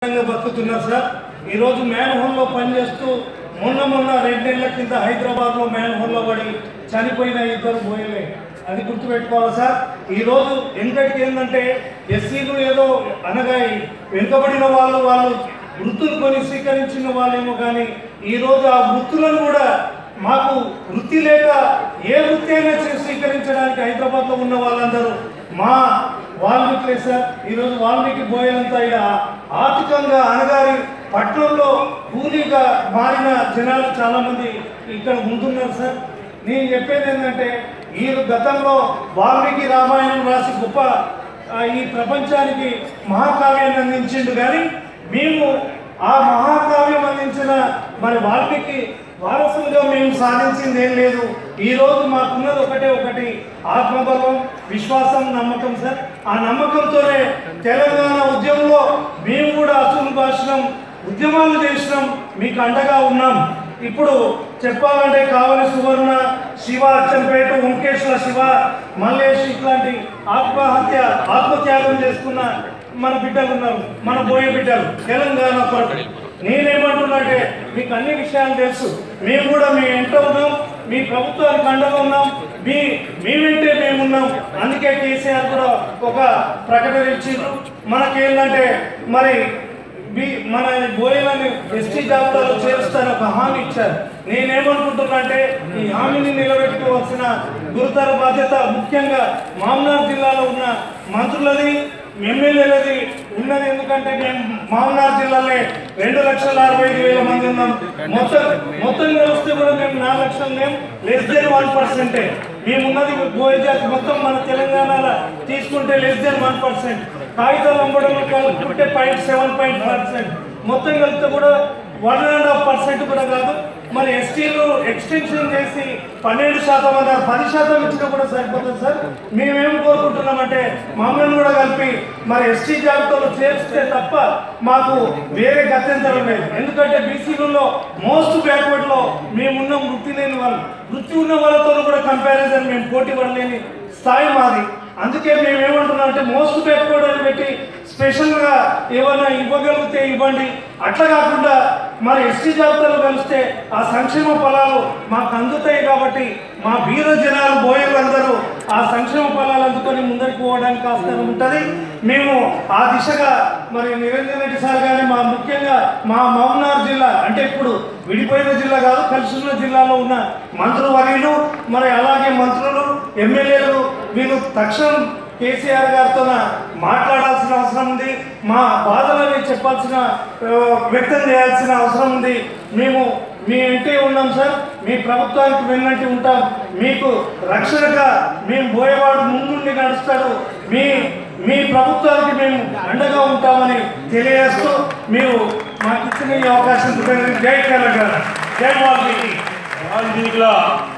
విధంగా బతుకుతున్నారు సార్ ఈరోజు మ్యాన్ హోల్లో పనిచేస్తూ మొన్న మొన్న రెండు నెలల కింద హైదరాబాద్లో మ్యాన్ హోల్లో పడి చనిపోయిన ఇద్దరు పోయలే అది గుర్తుపెట్టుకోవాలి సార్ ఈరోజు ఎంతటికి ఏంటంటే ఎస్సీలు ఏదో అనగా ఈ వెనుకబడిన వాళ్ళు వాళ్ళు వృత్తులు కొని స్వీకరించిన వాళ్ళేమో కానీ ఈరోజు ఆ వృత్తులను కూడా మాకు వృత్తి లేక ఏ వృత్తి అయినా చే- స్వీకరించడానికి హైదరాబాద్లో ఉన్న వాళ్ళందరూ మా వాల్మీకి సార్ ఈరోజు వాల్మీకి పోయేంత ఇక ఆర్థికంగా అనగారి పట్టణంలో కూలీగా మారిన జనాలు చాలామంది ఇక్కడ ఉంటున్నారు సార్ నేను చెప్పేది ఏంటంటే ఈ గతంలో వాల్మీకి రామాయణం రాసి గొప్ప ఆ, ఈ ప్రపంచానికి మహాకావ్యాన్ని అందించిండు కానీ మేము ఆ మహాకావ్యం అందించిన మరి వాల్మీకి వారసులుగా మేము సాధించింది ఏం లేదు ఈ రోజు మాకున్నది ఒకటే ఒకటి ఆత్మబలం విశ్వాసం నమ్మకం సార్ ఆ నమ్మకంతోనే తెలంగాణ ఉద్యమంలో మేము కూడా అసలు భాషణం ఉద్యమాలు చేసినాం మీకు అండగా ఉన్నాం ఇప్పుడు చెప్పాలంటే కావలి సువర్ణ శివ అచ్చంపేట ఓంకేశ్వర శివ మల్లేష్ ఇట్లాంటి ఆత్మహత్య ఆత్మత్యాగం చేసుకున్న మన బిడ్డలు ఉన్నారు మన పోయే బిడ్డలు తెలంగాణ కొరకు నేనేమంటున్నాంటే మీకు అన్ని విషయాలు తెలుసు మేము కూడా మీ వెంట ఉన్నాం మీ ప్రభుత్వానికి అండగా ఉన్నాం మీ మీ వెంటే మేమున్నాం అందుకే కేసీఆర్ కూడా ఒక ప్రకటన ఇచ్చిండ్రు మనకేంటంటే మరి మీ మన బోయలని ఎస్టీ జాబితాలో చేరుస్తారని ఒక హామీ ఇచ్చారు నేనేమనుకుంటున్నా అంటే ఈ హామీని నిలబెట్టుకోవాల్సిన గురుతర బాధ్యత ముఖ్యంగా మామనార్ జిల్లాలో ఉన్న మంత్రులది ఎమ్మెల్యేలది ఉన్నది ఎందుకంటే మేము మామనార్ జిల్లాలో రెండు లక్షల అరవై ఐదు వేల మంది ఉన్నాం మొత్తం మొత్తం కలిస్తే కూడా మేము నాలుగు లక్షలు మేము లెస్ దెన్ వన్ పర్సెంటే మేమున్నది బోయ జాతి మొత్తం మన తెలంగాణలో తీసుకుంటే లెస్ దెన్ వన్ పర్సెంట్ కాగితాలు అమ్మడం కలుపుకుంటే పాయింట్ సెవెన్ పాయింట్ పర్సెంట్ మొత్తం కలిపితే కూడా వన్ అండ్ హాఫ్ పర్సెంట్ కూడా కాదు మరి ఎస్టీలు ఎక్స్టెన్షన్ చేసి పన్నెండు శాతం అన్నారు పది శాతం ఇచ్చినా కూడా సరిపోతుంది సార్ మేమేం కోరుకుంటున్నామంటే మమ్మల్ని కూడా కలిపి మరి ఎస్టీ జాబితాలో చేర్చితే తప్ప మాకు వేరే గత్యంతరం లేదు ఎందుకంటే బీసీలలో మోస్ట్ బ్యాక్వర్డ్లో మేమున్న వృత్తి లేని వాళ్ళు వృత్తి ఉన్న వాళ్ళతో కూడా కంపారిజన్ మేము పోటీ పడలేని స్థాయి మాది అందుకే మేము ఏమంటున్నాం అంటే మోస్ట్ బ్యాక్వర్డ్ అని పెట్టి స్పెషల్గా ఏమైనా ఇవ్వగలిగితే ఇవ్వండి అట్లా కాకుండా మరి ఎస్టీ జాబితాలో కలిస్తే ఆ సంక్షేమ ఫలాలు మాకు అందుతాయి కాబట్టి మా బీద జనాలు బోయలందరూ ఆ సంక్షేమ ఫలాలు అందుకొని ముందరికి పోవడానికి ఆస్కారం ఉంటుంది మేము ఆ దిశగా మరి నిరంజన్ రెడ్డి సార్ కానీ మా ముఖ్యంగా మా మౌనార్ జిల్లా అంటే ఇప్పుడు విడిపోయిన జిల్లా కాదు కలిసి ఉన్న జిల్లాలో ఉన్న మంత్రువర్యులు మరి అలాగే మంత్రులు ఎమ్మెల్యేలు వీళ్ళు తక్షణం కేసీఆర్ గారితో మాట్లాడాల్సిన అవసరం ఉంది మా బాధలని చెప్పాల్సిన ఆ, వ్యక్తం చేయాల్సిన అవసరం ఉంది మేము మీ ఇంటే ఉన్నాం సార్ మీ ప్రభుత్వానికి వెళ్ళినట్టు ఉంటాం మీకు రక్షణగా మేము పోయేవాడు ముందుండి నడుస్తాడు మీ మీ ప్రభుత్వానికి మేము అండగా ఉంటామని తెలియజేస్తూ మీరు మాకు ఇచ్చిన ఈ అవకాశం జై తెలంగాణ జై వాల్మీకి వాల్మీకుల